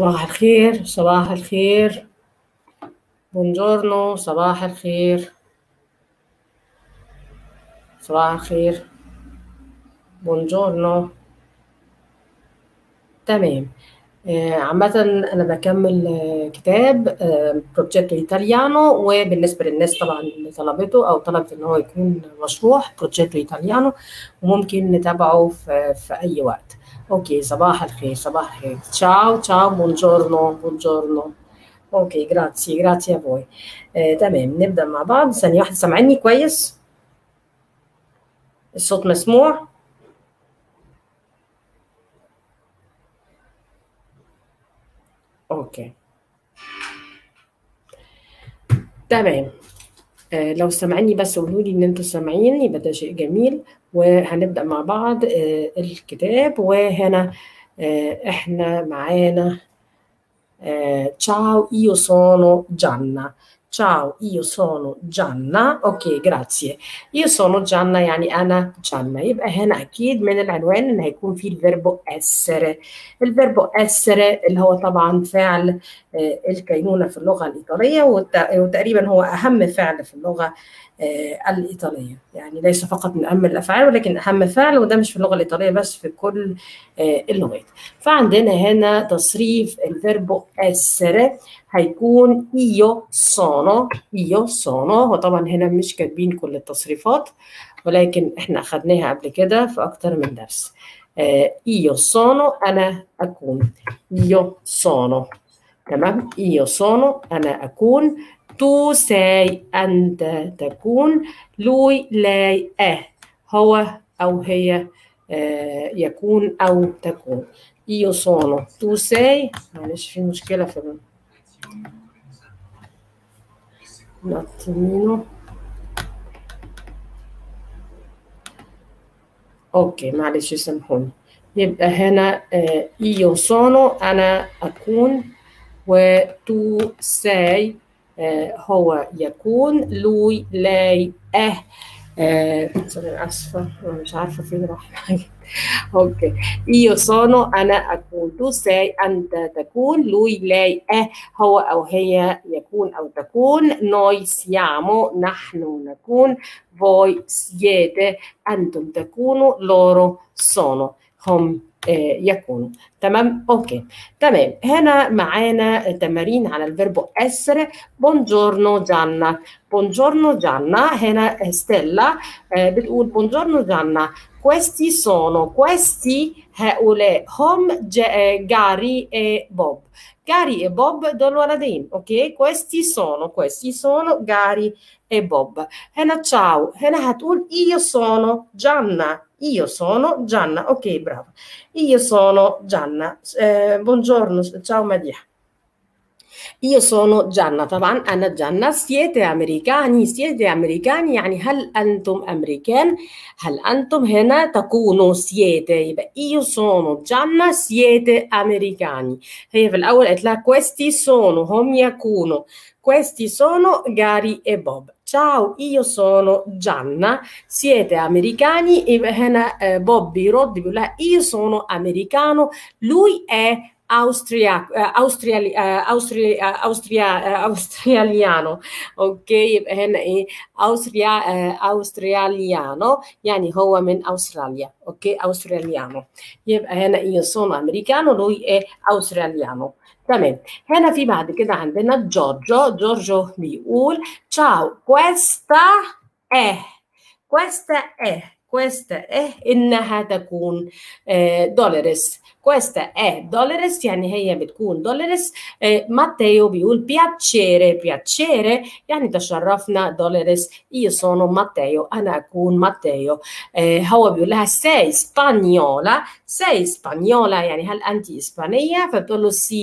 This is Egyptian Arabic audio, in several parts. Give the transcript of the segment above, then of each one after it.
صباح الخير صباح الخير بونجورنو صباح الخير صباح الخير بونجورنو تمام آه، عامة أنا بكمل آه، كتاب آه، بروجيتو إيطاليانو وبالنسبة للناس طبعا اللي طلبته أو طلبت إن هو يكون مشروح بروجيتو إيطاليانو وممكن نتابعه في, في أي وقت. أوكي صباح الخير صباح الخير تشاو تشاو بونجورنو بونجورنو أوكي جراتسي جراتسي أفوي آه، تمام نبدأ مع بعض ثانية واحدة سامعيني كويس؟ الصوت مسموع؟ أوكي تمام آه، لو سامعيني بس قولوا لي ان انتوا سامعين يبقى ده شيء جميل وهنبدأ مع بعض آه، الكتاب وهنا آه، احنا معانا eh, ciao, io sono Gianna. Ciao, io sono Gianna. اوكي grazie. io sono Gianna يعني انا جانا يبقى هنا اكيد من العنوان ان هيكون فيه الفيربو essere. الفيربو essere اللي هو طبعا فعل آه، الكينونة في اللغة الإيطالية والت- وتقريبا هو أهم فعل في اللغة آه، الإيطالية يعني ليس فقط من أهم الأفعال ولكن أهم فعل وده مش في اللغة الإيطالية بس في كل آه، اللغات فعندنا هنا تصريف الفيربو essere هيكون io sono io sono وطبعا هنا مش كاتبين كل التصريفات ولكن احنا أخدناها قبل كده في أكتر من درس آه، io sono أنا أكون io sono تمام io sono أنا أكون tu sei أنت تكون lui lei è هو أو هي آه، يكون أو تكون io sono tu sei معلش في مشكلة في ال- un attimino اوكي معلش سامحوني يبقى هنا آه، io sono أنا أكون و tu sei آه، هو يكون lui lei è آه، سوري آسفة أنا مش عارفة فين راح اوكي io sono أنا أكون tu sei أنت تكون lui lei è هو أو هي يكون أو تكون noi siamo نحن نكون voi siete أنتم تكونوا loro sono هم آه، يكونوا تمام اوكي تمام هنا معانا تمارين على الفيربو essere buongiorno Gianna buongiorno Gianna هنا ستيلا آه، بتقول buongiorno Gianna questi sono questi هؤلاء هم ج- جاري e بوب جاري e بوب دول ولدين اوكي questi sono questi sono جاري e بوب هنا ciao هنا هتقول io sono Gianna io sono Gianna ok bravo io sono Gianna eh, buongiorno ciao مديحة io sono Gianna طبعا أنا جانا siete americani siete americani يعني هل أنتم أمريكان هل أنتم هنا تكونوا siete يبقى io sono Gianna siete americani هي في الأول قالت لها questi sono هم يكونوا questi sono Gary e Bob ciao io sono Gianna siete americani يبقى هنا آه، بوب بيرد بيقول لها io sono americano lui è Austria, eh, Austriali- eh, Austri- eh, Austria- eh, australiano اوكي يبقى هنا ايه أوستريا آه، أوستراليانو يعني هو من أستراليا اوكي أوستراليانو يبقى هنا io sono americano lui è australiano تمام هنا في بعد كده عندنا جورجو جورجو بيقول ciao questa è questa è questa è إنها تكون آه، دولارس questa è دولارس يعني هي بتكون دولارس آه، ماتيو بيقول piacere piacere يعني تشرفنا دولارس io sono Matteo أنا أكون ماتيو آه، هو بيقول لها sei spagnola sei spagnola يعني هل أنت إسبانية فبتقول له سي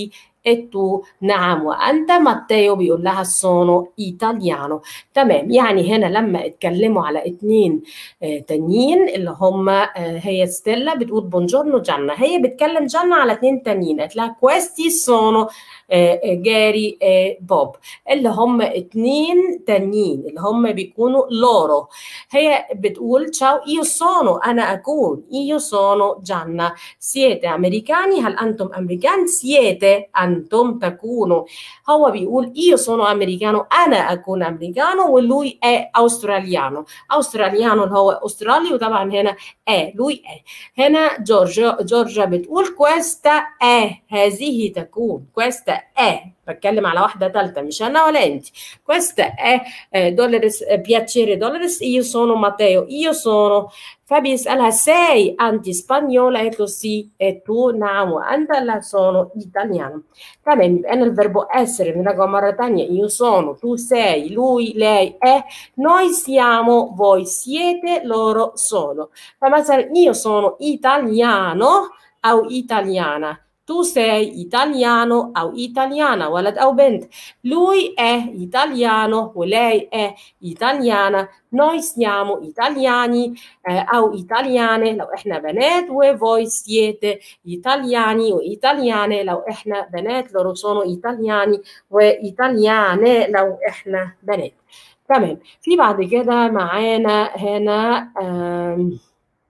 e tu نعم وأنت ماتيو بيقول لها sono italiano تمام يعني هنا لما اتكلموا على اتنين آه تانيين اللي هم آه هي ستيلا بتقول بونجورنو جانا هي بتكلم جانا على اتنين تانيين قالت لها questi sono جاري بوب اللي هم اتنين تانيين اللي هم بيكونوا لورو هي بتقول ciao io sono أنا أكون io sono Gianna siete americani هل أنتم أمريكان siete أنتم تكونوا هو بيقول io sono americano أنا أكون أمريكانو ولوي è australiano australiano اللي هو أسترالي وطبعا هنا è lui è هنا جورجيا جورجيا بتقول questa è هذه تكون questa è بتكلم على واحدة ثالثة مش أنا ولا أنت questa è دولارس piacere دولارس io sono Matteo io sono فبيسألها sei anti spagnola قالت له sì e tu نعم وأنت لا sono italiano تمام يبقى أنا الفيربو essere بنراجعه مرة تانية io sono tu sei lui lei è noi siamo voi siete loro sono فمثلا io sono italiano أو italiana tu sei italiano أو italiana ولد أو بنت lui è italiano ولei è italiana noi siamo italiani أو italiane لو إحنا بنات وvoi siete italiani وitaliane لو إحنا بنات loro sono italiani وitaliane لو إحنا بنات تمام في بعد كده معانا هنا آم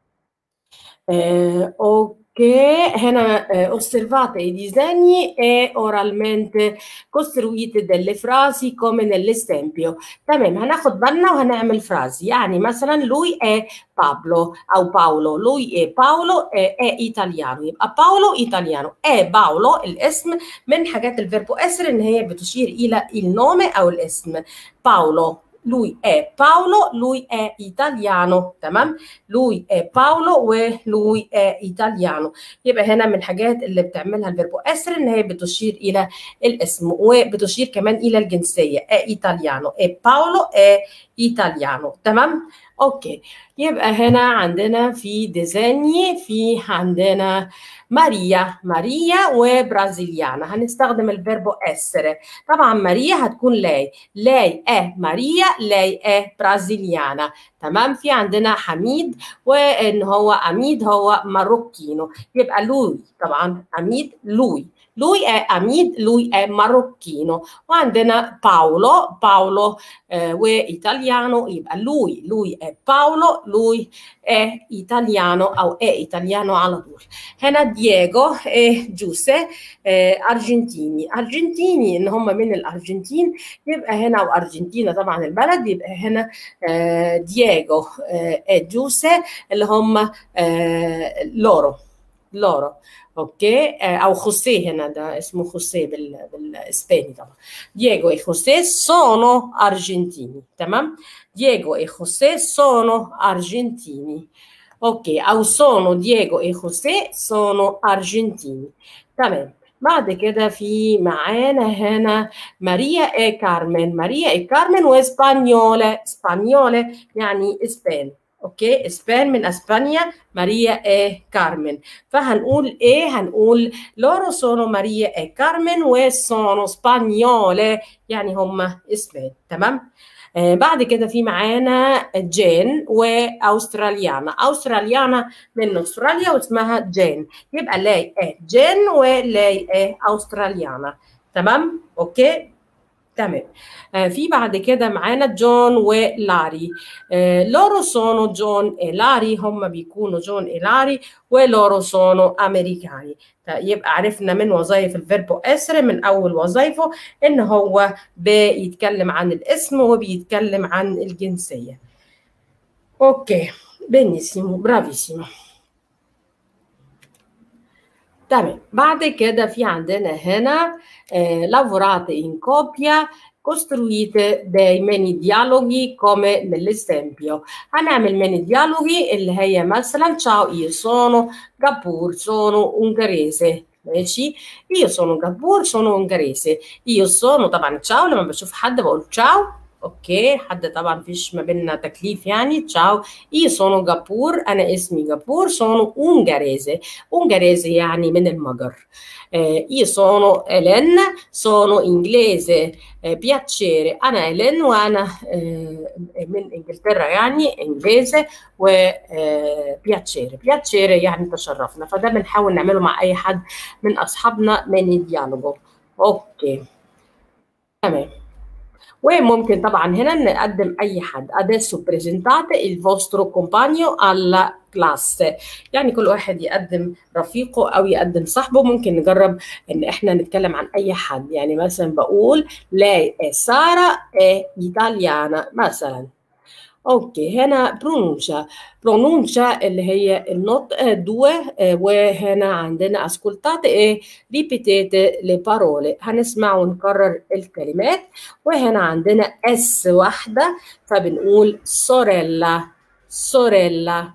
آه أوكي che eh, osservate i disegni e oralmente costruite delle frasi come nell'esempio تمام هناخد بالنا وهنعمل فرازي يعني مثلا lui è Pablo أو Paolo lui è Paolo è, è italiano يبقى Paolo italiano è Paolo الاسم من حاجات الفيربو essere ان هي بتشير الى النوم او الاسم Paolo lui è Paolo, lui è italiano تمام lui è Paolo ولui è italiano يبقى هنا من الحاجات اللي بتعملها الفيربو اسر ان هي بتشير الى الاسم وبتشير كمان الى الجنسيه è italiano e Paolo è italiano تمام اوكي يبقى هنا عندنا في ديزيني في عندنا ماريا ماريا وبرازيليانا هنستخدم الفيربو essere طبعا ماريا هتكون لاي لاي è ماريا لاي è برازيليانا تمام في عندنا حميد وان هو عميد هو ماروكينو يبقى لوي طبعا عميد لوي lui è Amid, lui è marocchino. وعندنا Paolo, Paolo eh, وإيطاليانو يبقى lui, lui è Paolo, lui è italiano أو è italiano على طول. هنا دييغو e جوسي eh, أرجنتيني. أرجنتيني إن هم من الأرجنتين يبقى هنا وأرجنتينا طبعا البلد يبقى هنا eh, دييغو eh, e جوسي اللي هم eh, loro. loro اوكي او خوسيه هنا ده اسمه خوسيه بال... بالاسباني طبعا دييغو e خوسيه sono argentini تمام دييغو e خوسيه sono argentini اوكي او sono دييغو e خوسيه sono argentini تمام بعد كده في معانا هنا ماريا اي كارمن ماريا اي كارمن واسبانيولا اسبانيولا يعني اسبان اوكي اسبان من اسبانيا ماريا اي كارمن فهنقول ايه هنقول لورو سونو ماريا اي كارمن وسونو سبانيوله يعني هم اسبان تمام آه بعد كده في معانا جين واستراليانا استراليانا من استراليا واسمها جين يبقى لاي ايه جين ولاي ايه استراليانا تمام اوكي تمام آه في بعد كده معانا جون ولاري آه لورو سونو جون e لاري هم بيكونوا جون e لاري ولورو سونو امريكاني يبقى عرفنا من وظائف الفيربو اسر من اول وظائفه ان هو بيتكلم عن الاسم وبيتكلم عن الجنسيه اوكي benissimo bravissimo تمام بعد كده في عندنا هنا eh, lavorate in coppia costruite dei mini dialoghi come nell'esempio هنعمل mini dialoghi اللي هي مثلا ciao io sono Gabur sono ungherese ماشي io sono Gabur sono ungherese io sono طبعا ciao لما بشوف حد بقول ciao اوكي حد طبعا مفيش ما بيننا تكليف يعني تشاو اي سونو جابور انا اسمي جابور سونو اونجاريزي اونجاريزي يعني من المجر eh, io sono Helen sono inglese eh, piacere انا هيلين وانا eh, من انجلترا يعني انجليزي و بياتشيري بياتشيري يعني تشرفنا فده بنحاول نعمله مع اي حد من اصحابنا من الديالوجو اوكي تمام وممكن طبعا هنا نقدم اي حد adesso presentate il vostro compagno alla classe يعني كل واحد يقدم رفيقه او يقدم صاحبه ممكن نجرب ان احنا نتكلم عن اي حد يعني مثلا بقول lei è Sara è italiana مثلا اوكي هنا برونونشا برونونشا اللي هي النطق دو وهنا عندنا اسكولتات ايه ريبيتيت لي بارولي هنسمع ونكرر الكلمات وهنا عندنا اس واحده فبنقول سوريلا سوريلا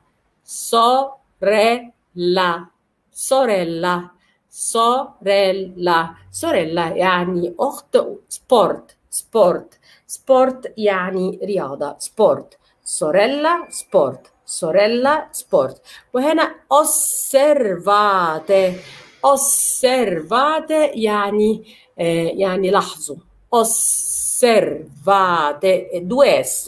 سوريلا سوريلا سوريلا سوريلا يعني اخت سبورت سبورت سبورت يعني رياضة سبورت سوريلا سبورت سوريلا سبورت وهنا osservate osservate يعني آه يعني لاحظوا osservate due s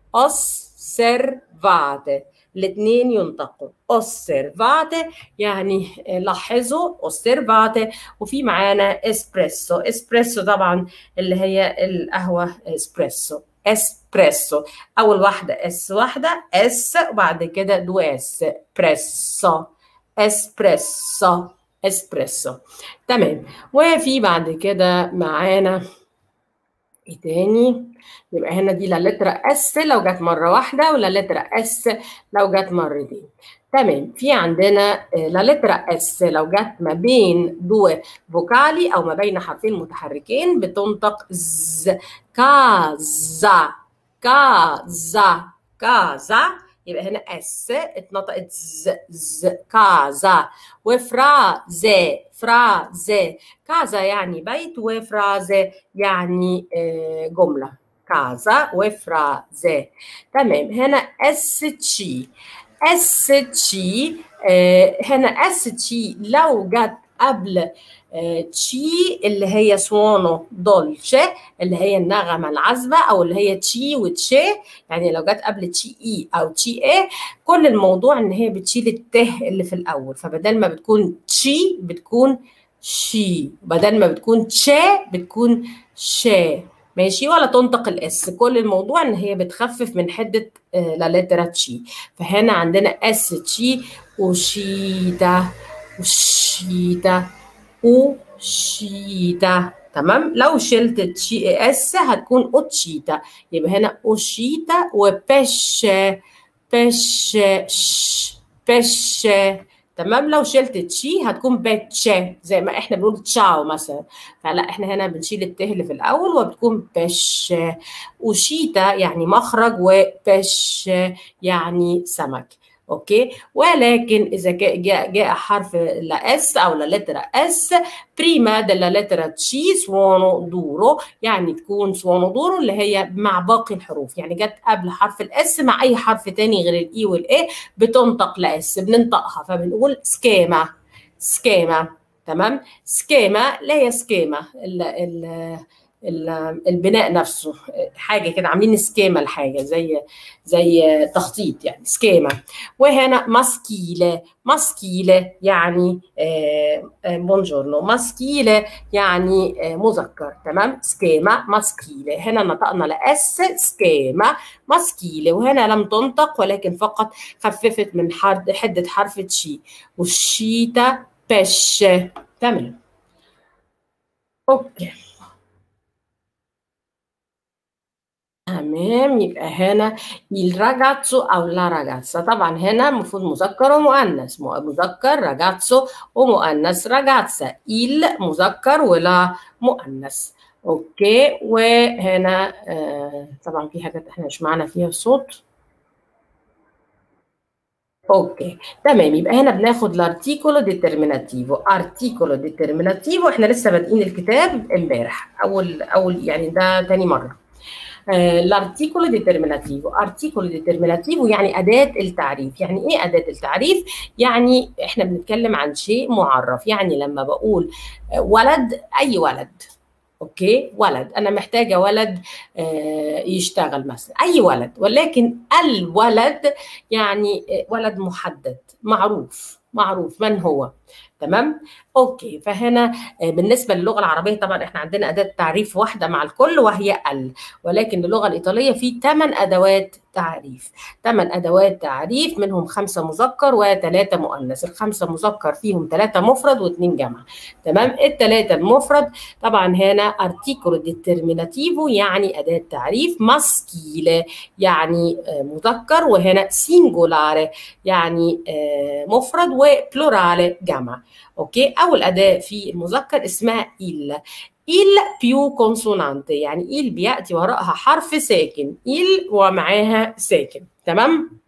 osservate الاثنين ينطقوا osservate يعني لاحظوا osservate وفي معانا اسبريسو اسبريسو طبعا اللي هي القهوه اسبريسو اسبريسو اول واحده اس واحده اس وبعد كده دو اس بريسو اسبريسو اسبريسو تمام وفي بعد كده معانا ايه تاني يبقى هنا دي لا لترا اس لو جت مره واحده ولا لترا اس لو جت مرتين تمام في عندنا لا لترا اس لو جت ما بين دو فوكالي او ما بين حرفين متحركين بتنطق ز كازا كازا كازا يبقى هنا اس اتنطقت ز ز كازا وفرازي فرازي كازا يعني بيت وفرازي يعني جملة كازا وفرازي تمام هنا اس تشي اس تشي هنا اس تشي لو جت قبل تشي اللي هي سوانو دولشي اللي هي النغمة العذبة أو اللي هي تشي وتشي يعني لو جت قبل تشي إي أو تشي إيه كل الموضوع إن هي بتشيل الته اللي في الأول فبدل ما بتكون تشي بتكون شي بدل ما بتكون تشي بتكون شي ماشي ولا تنطق الاس كل الموضوع ان هي بتخفف من حده لا لترا تشي فهنا عندنا اس تشي وشيتا وشيتا وشيتا تمام لو شلت تشي اس هتكون اوتشيتا يبقى هنا اوشيتا وبش بش بش تمام لو شلت تشي هتكون بتشا زي ما احنا بنقول تشاو مثلا فلا احنا هنا بنشيل الته اللي في الاول وبتكون بش وشيتا يعني مخرج وبش يعني سمك اوكي ولكن اذا جاء جاء حرف لا اس او لا لترا اس بريما دella lettera تشي سوانو دورو يعني تكون سوانو دورو اللي هي مع باقي الحروف يعني جت قبل حرف الاس مع اي حرف تاني غير الاي والاي بتنطق لاس بننطقها فبنقول سكيما سكيما تمام سكيما لا هي سكيما ال ال البناء نفسه حاجه كده عاملين سكيما لحاجه زي زي تخطيط يعني سكيما وهنا ماسكيله ماسكيله يعني بونجورنو ماسكيله يعني مذكر تمام سكيما ماسكيله هنا نطقنا لاس سكيما ماسكيله وهنا لم تنطق ولكن فقط خففت من حده حرف تشي والشيتا بش تمام اوكي تمام يبقى هنا il ragazzo أو la ragazza طبعا هنا المفروض مذكر ومؤنث مذكر ragazzo ومؤنث ragazza il مذكر ولا مؤنث اوكي وهنا آه طبعا في حاجات احنا مش معانا فيها صوت اوكي تمام يبقى هنا بناخد الارتيكولو ديترميناتيفو ارتيكولو ديترميناتيفو احنا لسه بادئين الكتاب امبارح اول اول يعني ده تاني مره الارتيكولو ديترميناتيفو ارتيكولو ديترميناتيفو يعني اداه التعريف يعني ايه اداه التعريف يعني احنا بنتكلم عن شيء معرف يعني لما بقول ولد اي ولد اوكي ولد انا محتاجه ولد آه يشتغل مثلا اي ولد ولكن الولد يعني ولد محدد معروف معروف من هو تمام اوكي فهنا بالنسبه للغه العربيه طبعا احنا عندنا اداه تعريف واحده مع الكل وهي ال ولكن اللغه الايطاليه في ثمان ادوات تعريف ثمان ادوات تعريف منهم خمسه مذكر وثلاثه مؤنث الخمسه مذكر فيهم ثلاثه مفرد واثنين جمع تمام الثلاثه المفرد طبعا هنا ارتيكولو ديترميناتيفو يعني اداه تعريف ماسكيله يعني مذكر وهنا سينجولاري يعني مفرد وبلورالي جمع اوكي اول اداه في المذكر اسمها il il più consonante يعني il بياتي وراءها حرف ساكن il ومعاها ساكن تمام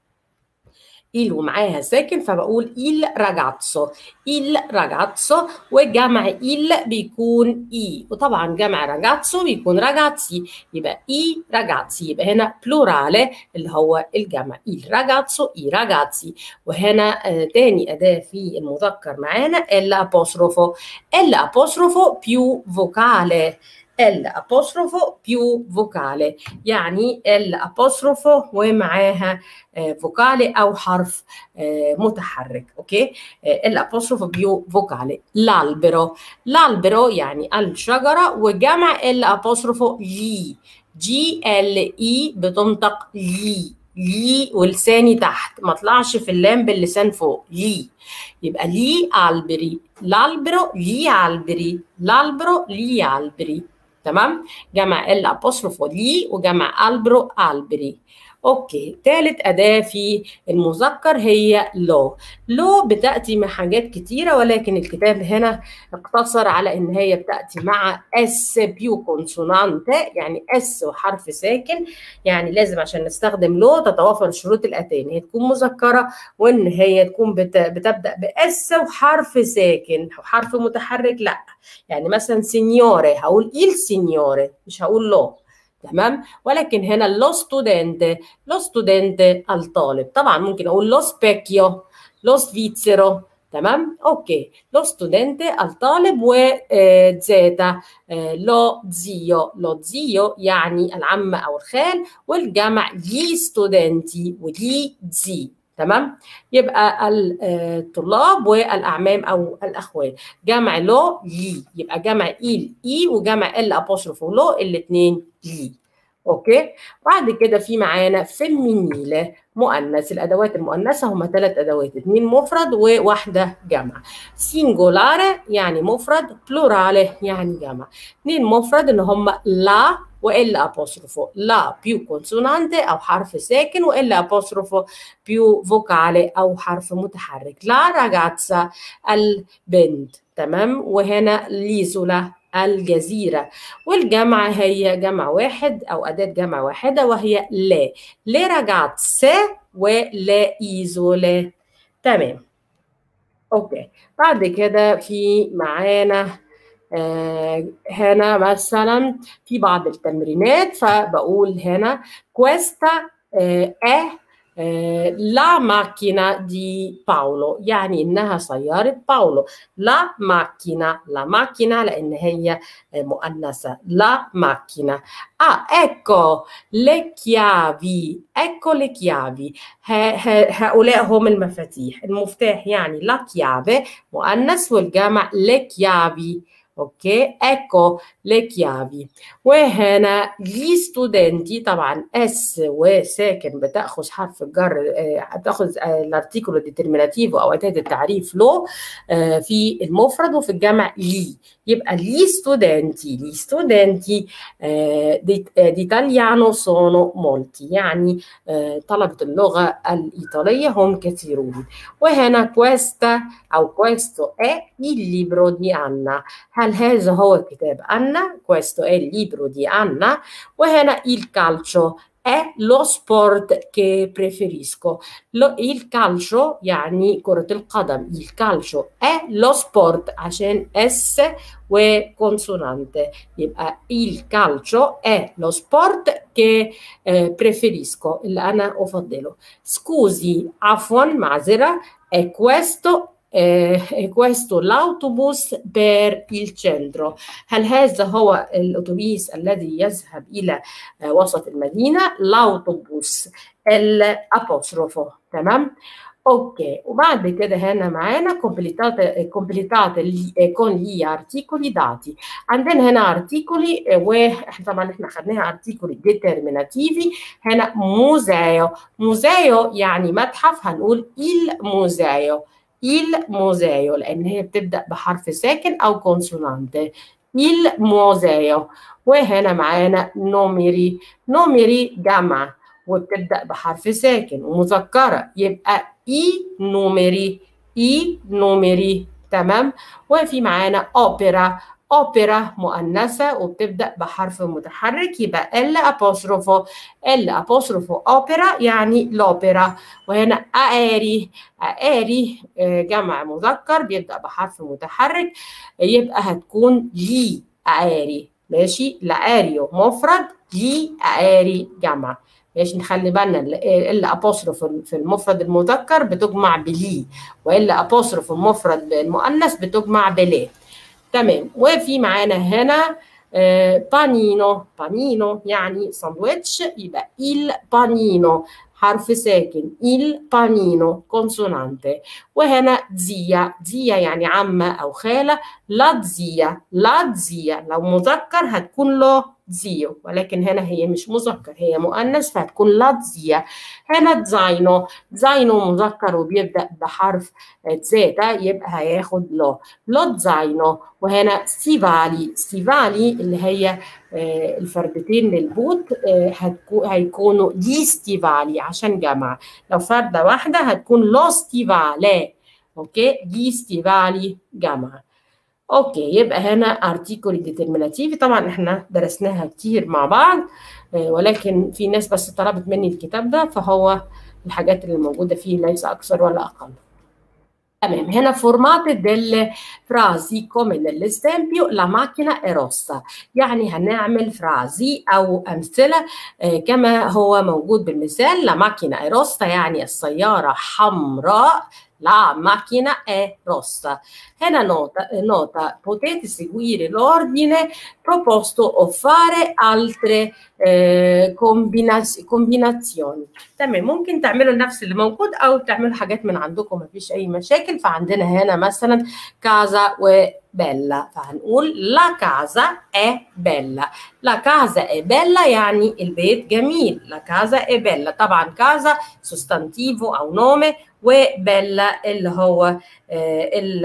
il ومعاها ساكن فبقول il ragazzo il ragazzo وجمع il بيكون i وطبعا جمع ragazzo بيكون ragazzi يبقى i ragazzi يبقى هنا plurale اللي هو الجمع il ragazzo i ragazzi وهنا آه تاني أداة في المذكر معانا الأبوستروفو الأبوستروفو più vocale الابوستروفو بيو فوكالي يعني الابوستروفو ومعاها فوكالي او حرف متحرك اوكي الابوستروفو بيو فوكالي l'albero l'albero يعني الشجره وجمع الابوستروفو جي جي ال اي بتنطق لي لي ولساني تحت ما طلعش في اللام باللسان فوق لي يبقى لي البري l'albero لي البري l'albero لي البري تمام جمع ال ابوستروفو لي وجمع البرو البري اوكي ثالث اداه في المذكر هي لو لو بتاتي مع حاجات كتيره ولكن الكتاب هنا اقتصر على ان هي بتاتي مع اس بيو كونسونانت يعني اس وحرف ساكن يعني لازم عشان نستخدم لو تتوافر الشروط الاتيه هي تكون مذكره وان هي تكون بت... بتبدا باس وحرف ساكن وحرف متحرك لا يعني مثلا سينيوري هقول il signore مش هقول لو تمام ولكن هنا لو ستودنت لو ستودنت الطالب طبعا ممكن اقول لو سبيكيو لو سفيتسرو تمام اوكي لو ستودنت الطالب وزيتا لو زيو لو زيو يعني العم او الخال والجمع لي ستودنتي ولي زي تمام يبقى الطلاب والاعمام او الاخوات جمع لو لي يبقى جمع ايل اي وجمع ال ابوستروفو لو الاثنين لي اوكي بعد كده في معانا فيمينيله مؤنث الادوات المؤنثه هم ثلاث ادوات اثنين مفرد وواحده جمع سينجولاري يعني مفرد بلورالي يعني جمع اثنين مفرد ان هم لا والا ابوستروفو لا بيو كونسونانتي او حرف ساكن والا ابوستروفو بيو فوكالي او حرف متحرك لا راجاتسا البنت تمام وهنا ليزولا الجزيرة والجمع هي جمع واحد أو أداة جمع واحدة وهي لا لي راجاتسي ولا إيزولا تمام أوكي بعد كده في معانا آه هنا مثلا في بعض التمرينات فبقول هنا questa آه è la macchina di Paolo يعني إنها سيارة باولو la macchina la macchina لأن هي مؤنثة la macchina ah ecco le chiavi ecco le chiavi هؤلاء هم المفاتيح المفتاح يعني la chiave مؤنث والجمع le chiavi اوكي ecco le chiavi وهنا gli studenti طبعا اس وساكن بتاخذ حرف الجر بتاخذ الارتيكولو ديترميناتيفو او اداه التعريف لو في المفرد وفي الجمع لي يبقى gli studenti gli studenti di italiano sono molti يعني طلبة اللغة الإيطالية هم كثيرون وهنا questa أو questo è il libro di Anna هل هذا هو كتاب أنا questo è il libro di Anna وهنا il calcio è lo sport che preferisco lo, il calcio يعني كرة القدم il calcio è lo sport عشان S وكونسونante يبقى il calcio è lo sport che eh, preferisco اللي أنا أفضله scusi عفوا معذرة è questo eh, questo l'autobus per il centro هل هذا هو الأتوبيس الذي يذهب إلى eh, وسط المدينة l'autobus الأبوستروفو تمام اوكي وبعد كده هنا معانا completate completate con gli articoli dati عندنا هنا articoli واحنا طبعا احنا خدناها articoli determinativi هنا museo museo يعني متحف هنقول il museo il museo لأن هي بتبدأ بحرف ساكن أو كونسونانت il museo وهنا معانا نوميري نوميري جمع وبتبدأ بحرف ساكن ومذكرة يبقى اي نوميري اي نوميري تمام وفي معانا اوبرا اوبرا مؤنثه وبتبدا بحرف متحرك يبقى ال ابوستروفو ال ابوستروفو اوبرا يعني الاوبرا وهنا ايري ايري جمع مذكر بيبدا بحرف متحرك يبقى هتكون جي ايري ماشي لاريو مفرد جي ايري جمع ماشي نخلي بالنا ال ابوستروف في المفرد المذكر بتجمع بلي والا ابوستروف المفرد المؤنث بتجمع بليه تمام وفي معانا هنا آه بانينو بانينو يعني ساندويتش يبقى il بانينو حرف ساكن il بانينو كونسونانتي وهنا زيا زيا يعني عمة أو خالة لا زيا لا زيا لو مذكر هتكون له زيو ولكن هنا هي مش مذكر هي مؤنث فهتكون لاتزيا هنا زاينو زاينو مذكر وبيبدأ بحرف زيتا يبقى هياخد لو لو زاينو وهنا سيفالي سيفالي اللي هي الفردتين للبوت هيكونوا دي ستيفالي عشان جمع لو فردة واحدة هتكون لو ستيفالي اوكي دي ستيفالي جمع اوكي يبقى هنا ارتيكولي ديترميناتيفي طبعا احنا درسناها كتير مع بعض ولكن في ناس بس طلبت مني الكتاب ده فهو الحاجات اللي موجوده فيه ليس اكثر ولا اقل تمام هنا formate delle frasi come nell'esempio la macchina è rossa يعني هنعمل فرازي أو أمثلة كما هو موجود بالمثال la macchina è rossa يعني السيارة حمراء La macchina è rossa. Hena nota, nota, potete seguire l'ordine proposto o fare altre eh, combinaz- combinazioni. تمام ممكن تعملوا نفس اللي موجود او تعملوا حاجات من عندكم مفيش اي مشاكل فعندنا هنا مثلا كازا وبيلا فهنقول لا كازا è bella لا كازا è bella يعني البيت جميل لا كازا è bella طبعا كازا سوستانتيفو او نومه وبيلا اللي هو ال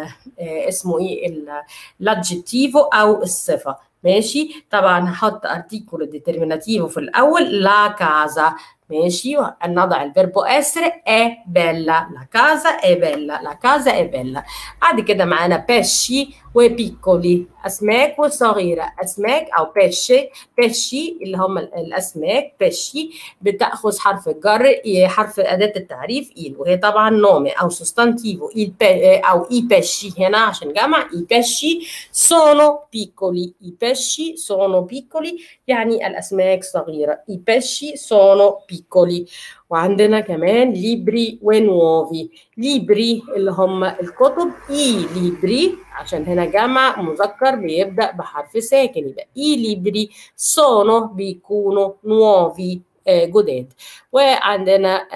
اسمه ايه الادجكتيفو او الصفه ماشي طبعا هحط ارتيكولو ديترميناتيفو في الاول لا كازا ماشي نضع الفيربو essere è bella la casa è bella la casa è bella بعد كده معانا pesci وبيكولي اسماك وصغيره اسماك او بيشي بيشي اللي هم الاسماك بيشي بتاخذ حرف الجر حرف اداه التعريف ايل وهي طبعا نومي او سوستانتيفو il او اي بيشي هنا عشان جمع اي بيشي sono piccoli i pesci sono piccoli يعني الاسماك صغيره i pesci sono piccoli وعندنا كمان ليبري ونوفي ليبري اللي هم الكتب اي ليبري عشان هنا جمع مذكر بيبدا بحرف ساكن يبقى اي ليبري sono بيكونوا nuovi جداد وعندنا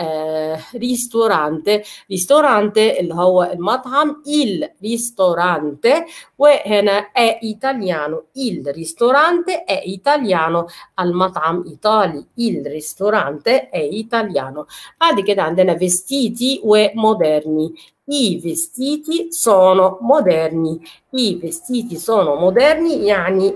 ريستورانت ريستورانت اللي هو المطعم il ristorante وهنا è italiano il ristorante è italiano المطعم ايطالي il ristorante è italiano بعد كده عندنا vestiti ومودرني i vestiti sono moderni i vestiti sono moderni يعني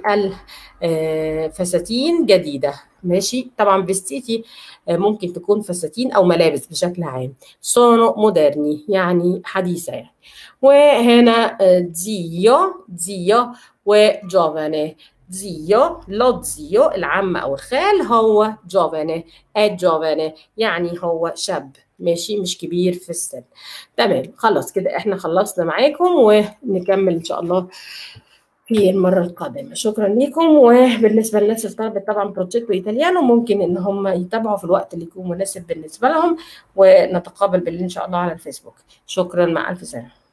الفساتين جديدة ماشي طبعا فيستيتي ممكن تكون فساتين او ملابس بشكل عام sono moderni يعني حديثة يعني وهنا زيو زيو وجوفاني zio lo zio العم أو الخال هو giovane è giovane يعني هو شاب ماشي مش كبير في السن تمام خلاص كده احنا خلصنا معاكم ونكمل ان شاء الله في المرة القادمة شكرا لكم وبالنسبة للناس اللي طلبت طبعا بروجيكتو ايطاليانو ممكن ان هم يتابعوا في الوقت اللي يكون مناسب بالنسبة لهم ونتقابل بالليل ان شاء الله على الفيسبوك شكرا مع الف سلامة